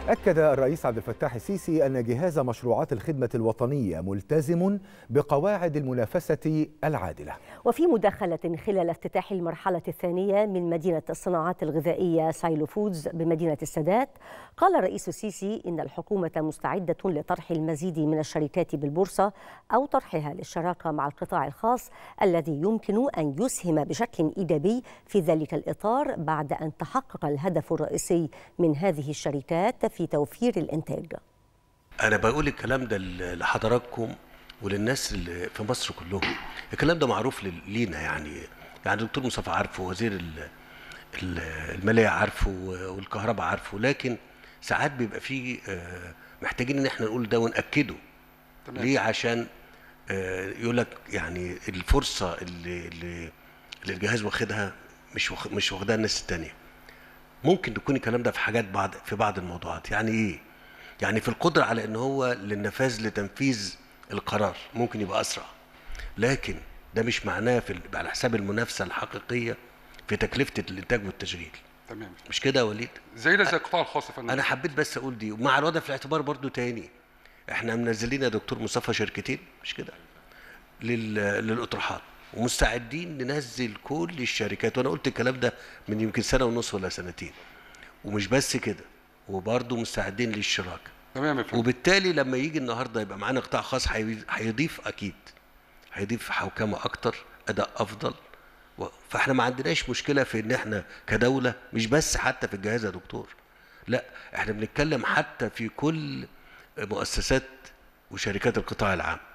أكد الرئيس عبد الفتاح السيسي أن جهاز مشروعات الخدمة الوطنية ملتزم بقواعد المنافسة العادلة وفي مداخلة خلال افتتاح المرحلة الثانية من مدينة الصناعات الغذائية سايلو فودز بمدينة السادات قال الرئيس السيسي إن الحكومة مستعدة لطرح المزيد من الشركات بالبورصة أو طرحها للشراكة مع القطاع الخاص الذي يمكن أن يسهم بشكل إيجابي في ذلك الإطار بعد أن تحقق الهدف الرئيسي من هذه الشركات في توفير الإنتاج انا بقول الكلام ده لحضراتكم وللناس اللي في مصر كلهم الكلام ده معروف لل- لينا يعني يعني الدكتور مصطفى عارفه وزير ال- ال- الماليه عارفه والكهرباء عارفه لكن ساعات بيبقى فيه آه، محتاجين ان احنا نقول ده وناكده تمام. ليه عشان آه، يقول لك يعني الفرصه اللي اللي اللي الجهاز واخدها مش واخ- مش واخدها الناس التانيه ممكن تكون الكلام ده في حاجات بعض في بعض الموضوعات يعني ايه يعني في القدره على ان هو للنفاذ لتنفيذ القرار ممكن يبقى اسرع لكن ده مش معناه في ال- على حساب المنافسه الحقيقيه في تكلفه الانتاج والتشغيل تمام مش كده يا وليد زي ده زي القطاع الخاص يا فندم انا حبيت بس اقول دي ومع الوضع في الاعتبار برضو تاني احنا منزلين يا دكتور مصطفى شركتين مش كده لل... للاطروحات ومستعدين ننزل كل الشركات وانا قلت الكلام ده من يمكن سنه ونص ولا سنتين ومش بس كده وبرضه مستعدين للشراكه تمام يا فندم وبالتالي لما يجي النهارده يبقى معانا قطاع خاص هي- هيضيف اكيد هيضيف حوكمه اكتر اداء افضل و- فاحنا ما عندناش مشكله في ان احنا كدوله مش بس حتى في الجهاز يا دكتور لا احنا بنتكلم حتى في كل مؤسسات وشركات القطاع العام